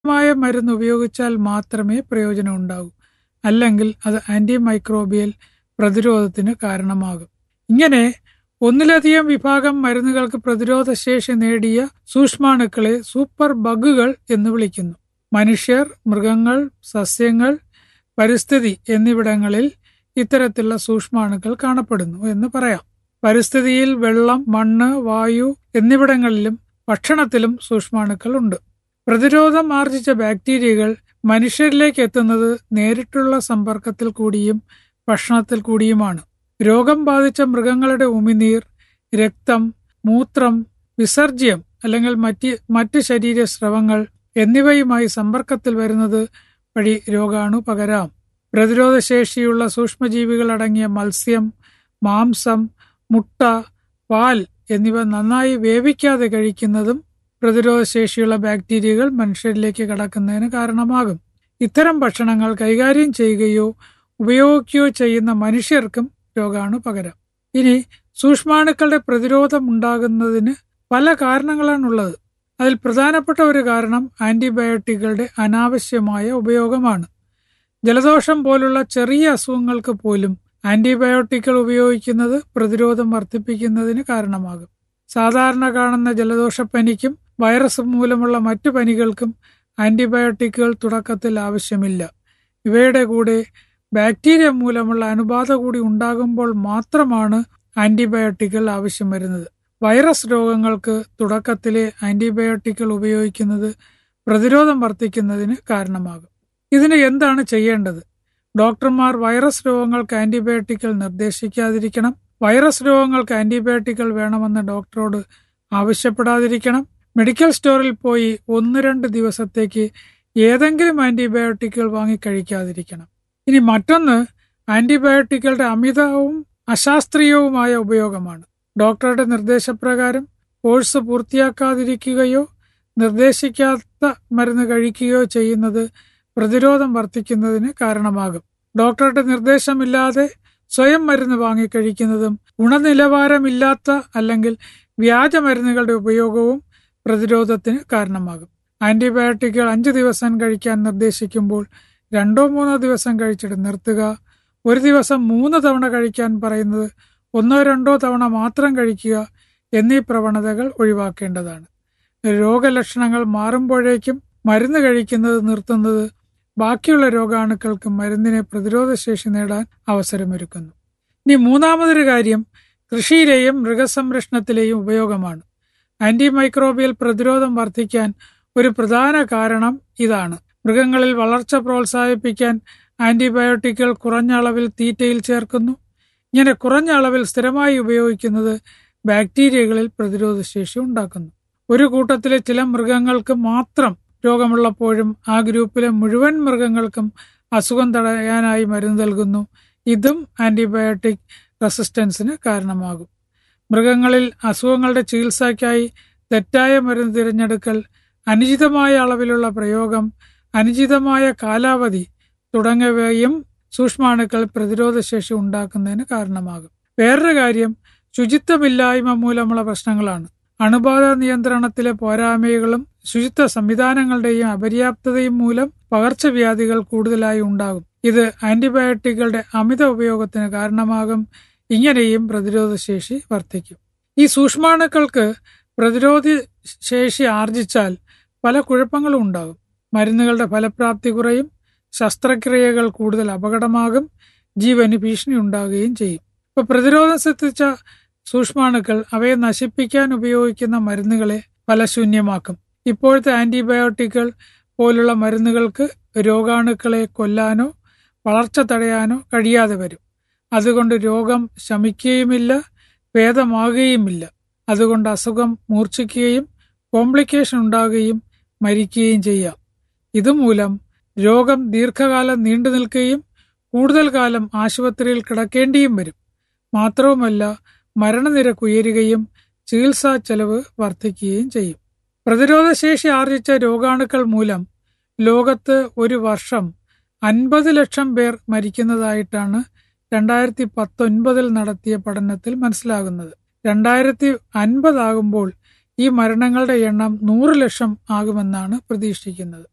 മായ മരുന്ന് ഉപയോഗിച്ചാൽ മാത്രമേ പ്രയോജനം ഉണ്ടാകൂ അല്ലെങ്കിൽ അത് ആന്റി മൈക്രോബിയൽ പ്രതിരോധത്തിന് കാരണമാകും ഇങ്ങനെ ഒന്നിലധികം വിഭാഗം മരുന്നുകൾക്ക് പ്രതിരോധശേഷി നേടിയ സൂക്ഷ്മാണുക്കളെ സൂപ്പർ ബഗുകൾ എന്ന് വിളിക്കുന്നു മനുഷ്യർ മൃഗങ്ങൾ സസ്യങ്ങൾ പരിസ്ഥിതി എന്നിവിടങ്ങളിൽ ഇത്തരത്തിലുള്ള സൂക്ഷ്മാണുക്കൾ കാണപ്പെടുന്നു എന്ന് പറയാം പരിസ്ഥിതിയിൽ വെള്ളം മണ്ണ് വായു എന്നിവിടങ്ങളിലും ഭക്ഷണത്തിലും സൂക്ഷ്മാണുക്കൾ ഉണ്ട് പ്രതിരോധം ആർജിച്ച ബാക്ടീരിയകൾ മനുഷ്യരിലേക്ക് എത്തുന്നത് നേരിട്ടുള്ള സമ്പർക്കത്തിൽ കൂടിയും ഭക്ഷണത്തിൽ കൂടിയുമാണ് രോഗം ബാധിച്ച മൃഗങ്ങളുടെ ഉമിനീർ രക്തം മൂത്രം വിസർജ്യം അല്ലെങ്കിൽ മറ്റ് മറ്റ് ശരീര സ്രവങ്ങൾ എന്നിവയുമായി സമ്പർക്കത്തിൽ വരുന്നത് വഴി രോഗാണു പകരാം പ്രതിരോധശേഷിയുള്ള സൂക്ഷ്മജീവികൾ അടങ്ങിയ മത്സ്യം മാംസം മുട്ട പാൽ എന്നിവ നന്നായി വേവിക്കാതെ കഴിക്കുന്നതും പ്രതിരോധശേഷിയുള്ള ബാക്ടീരിയകൾ മനുഷ്യരിലേക്ക് കടക്കുന്നതിന് കാരണമാകും ഇത്തരം ഭക്ഷണങ്ങൾ കൈകാര്യം ചെയ്യുകയോ ഉപയോഗിക്കുകയോ ചെയ്യുന്ന മനുഷ്യർക്കും രോഗാണു പകരാം ഇനി സൂക്ഷ്മാണുക്കളുടെ പ്രതിരോധം ഉണ്ടാകുന്നതിന് പല കാരണങ്ങളാണുള്ളത് അതിൽ പ്രധാനപ്പെട്ട ഒരു കാരണം ആന്റിബയോട്ടിക്കുകളുടെ അനാവശ്യമായ ഉപയോഗമാണ് ജലദോഷം പോലുള്ള ചെറിയ അസുഖങ്ങൾക്ക് പോലും ആന്റിബയോട്ടിക്കുകൾ ഉപയോഗിക്കുന്നത് പ്രതിരോധം വർദ്ധിപ്പിക്കുന്നതിന് കാരണമാകും സാധാരണ കാണുന്ന ജലദോഷപ്പനിക്കും വൈറസ് മൂലമുള്ള മറ്റു പനികൾക്കും ആന്റിബയോട്ടിക്കുകൾ തുടക്കത്തിൽ ആവശ്യമില്ല ഇവയുടെ കൂടെ ബാക്ടീരിയ മൂലമുള്ള അണുബാധ കൂടി ഉണ്ടാകുമ്പോൾ മാത്രമാണ് ആന്റിബയോട്ടിക്കുകൾ ആവശ്യം വരുന്നത് വൈറസ് രോഗങ്ങൾക്ക് തുടക്കത്തിലെ ആന്റിബയോട്ടിക്കുകൾ ഉപയോഗിക്കുന്നത് പ്രതിരോധം വർദ്ധിക്കുന്നതിന് കാരണമാകും ഇതിന് എന്താണ് ചെയ്യേണ്ടത് ഡോക്ടർമാർ വൈറസ് രോഗങ്ങൾക്ക് ആന്റിബയോട്ടിക്കുകൾ നിർദ്ദേശിക്കാതിരിക്കണം വൈറസ് രോഗങ്ങൾക്ക് ആന്റിബയോട്ടിക്കുകൾ വേണമെന്ന് ഡോക്ടറോട് ആവശ്യപ്പെടാതിരിക്കണം മെഡിക്കൽ സ്റ്റോറിൽ പോയി ഒന്ന് രണ്ട് ദിവസത്തേക്ക് ഏതെങ്കിലും ആന്റിബയോട്ടിക്കുകൾ വാങ്ങി കഴിക്കാതിരിക്കണം ഇനി മറ്റൊന്ന് ആന്റിബയോട്ടിക്കുകളുടെ അമിതവും അശാസ്ത്രീയവുമായ ഉപയോഗമാണ് ഡോക്ടറുടെ നിർദ്ദേശപ്രകാരം കോഴ്സ് പൂർത്തിയാക്കാതിരിക്കുകയോ നിർദ്ദേശിക്കാത്ത മരുന്ന് കഴിക്കുകയോ ചെയ്യുന്നത് പ്രതിരോധം വർദ്ധിക്കുന്നതിന് കാരണമാകും ഡോക്ടറുടെ നിർദ്ദേശമില്ലാതെ സ്വയം മരുന്ന് വാങ്ങിക്കഴിക്കുന്നതും ഗുണനിലവാരമില്ലാത്ത അല്ലെങ്കിൽ വ്യാജ മരുന്നുകളുടെ ഉപയോഗവും പ്രതിരോധത്തിന് കാരണമാകും ആന്റിബയോട്ടിക്കുകൾ അഞ്ച് ദിവസം കഴിക്കാൻ നിർദ്ദേശിക്കുമ്പോൾ രണ്ടോ മൂന്നോ ദിവസം കഴിച്ചിട്ട് നിർത്തുക ഒരു ദിവസം മൂന്ന് തവണ കഴിക്കാൻ പറയുന്നത് ഒന്നോ രണ്ടോ തവണ മാത്രം കഴിക്കുക എന്നീ പ്രവണതകൾ ഒഴിവാക്കേണ്ടതാണ് രോഗലക്ഷണങ്ങൾ മാറുമ്പോഴേക്കും മരുന്ന് കഴിക്കുന്നത് നിർത്തുന്നത് ബാക്കിയുള്ള രോഗാണുക്കൾക്ക് മരുന്നിനെ പ്രതിരോധശേഷി നേടാൻ അവസരമൊരുക്കുന്നു ഇനി മൂന്നാമതൊരു കാര്യം കൃഷിയിലെയും മൃഗസംരക്ഷണത്തിലെയും ഉപയോഗമാണ് ആന്റിമൈക്രോബിയൽ പ്രതിരോധം വർദ്ധിക്കാൻ ഒരു പ്രധാന കാരണം ഇതാണ് മൃഗങ്ങളിൽ വളർച്ച പ്രോത്സാഹിപ്പിക്കാൻ ആന്റിബയോട്ടിക്കുകൾ കുറഞ്ഞ അളവിൽ തീറ്റയിൽ ചേർക്കുന്നു ഇങ്ങനെ കുറഞ്ഞ അളവിൽ സ്ഥിരമായി ഉപയോഗിക്കുന്നത് ബാക്ടീരിയകളിൽ പ്രതിരോധശേഷി ഉണ്ടാക്കുന്നു ഒരു കൂട്ടത്തിലെ ചില മൃഗങ്ങൾക്ക് മാത്രം രോഗമുള്ളപ്പോഴും ആ ഗ്രൂപ്പിലെ മുഴുവൻ മൃഗങ്ങൾക്കും അസുഖം തടയാനായി മരുന്ന് നൽകുന്നു ഇതും ആന്റിബയോട്ടിക് റെസിസ്റ്റൻസിന് കാരണമാകും മൃഗങ്ങളിൽ അസുഖങ്ങളുടെ ചികിത്സയ്ക്കായി തെറ്റായ മരുന്ന് തിരഞ്ഞെടുക്കൽ അനുചിതമായ അളവിലുള്ള പ്രയോഗം അനുചിതമായ കാലാവധി തുടങ്ങിയവയും സൂക്ഷ്മാണുക്കൾ പ്രതിരോധശേഷി ഉണ്ടാക്കുന്നതിന് കാരണമാകും വേറൊരു കാര്യം ശുചിത്വമില്ലായ്മ മൂലമുള്ള പ്രശ്നങ്ങളാണ് അണുബാധ നിയന്ത്രണത്തിലെ പോരായ്മകളും ശുചിത്വ സംവിധാനങ്ങളുടെയും അപര്യാപ്തതയും മൂലം പകർച്ചവ്യാധികൾ കൂടുതലായി ഉണ്ടാകും ഇത് ആന്റിബയോട്ടിക്കുകളുടെ അമിത ഉപയോഗത്തിന് കാരണമാകും ഇങ്ങനെയും പ്രതിരോധശേഷി വർദ്ധിക്കും ഈ സൂക്ഷ്മാണുക്കൾക്ക് പ്രതിരോധ ശേഷി ആർജിച്ചാൽ പല കുഴപ്പങ്ങളും ഉണ്ടാകും മരുന്നുകളുടെ ഫലപ്രാപ്തി കുറയും ശസ്ത്രക്രിയകൾ കൂടുതൽ അപകടമാകും ജീവന് ഭീഷണി ഉണ്ടാകുകയും ചെയ്യും ഇപ്പൊ പ്രതിരോധം ശ്രദ്ധിച്ച സൂക്ഷ്മാണുക്കൾ അവയെ നശിപ്പിക്കാൻ ഉപയോഗിക്കുന്ന മരുന്നുകളെ ഫലശൂന്യമാക്കും ഇപ്പോഴത്തെ ആന്റിബയോട്ടിക്കുകൾ പോലുള്ള മരുന്നുകൾക്ക് രോഗാണുക്കളെ കൊല്ലാനോ വളർച്ച തടയാനോ കഴിയാതെ വരും അതുകൊണ്ട് രോഗം ശമിക്കുകയുമില്ല ഭേദമാകുകയുമില്ല അതുകൊണ്ട് അസുഖം മൂർച്ഛിക്കുകയും കോംപ്ലിക്കേഷൻ ഉണ്ടാകുകയും മരിക്കുകയും ചെയ്യാം ഇതുമൂലം രോഗം ദീർഘകാലം നീണ്ടു നിൽക്കുകയും കൂടുതൽ കാലം ആശുപത്രിയിൽ കിടക്കേണ്ടിയും വരും മാത്രവുമല്ല മരണനിരക്ക് ഉയരുകയും ചികിത്സാ ചെലവ് വർദ്ധിക്കുകയും ചെയ്യും പ്രതിരോധശേഷി ആർജിച്ച രോഗാണുക്കൾ മൂലം ലോകത്ത് ഒരു വർഷം അൻപത് ലക്ഷം പേർ മരിക്കുന്നതായിട്ടാണ് രണ്ടായിരത്തി പത്തൊൻപതിൽ നടത്തിയ പഠനത്തിൽ മനസ്സിലാകുന്നത് രണ്ടായിരത്തി അൻപതാകുമ്പോൾ ഈ മരണങ്ങളുടെ എണ്ണം നൂറ് ലക്ഷം ആകുമെന്നാണ് പ്രതീക്ഷിക്കുന്നത്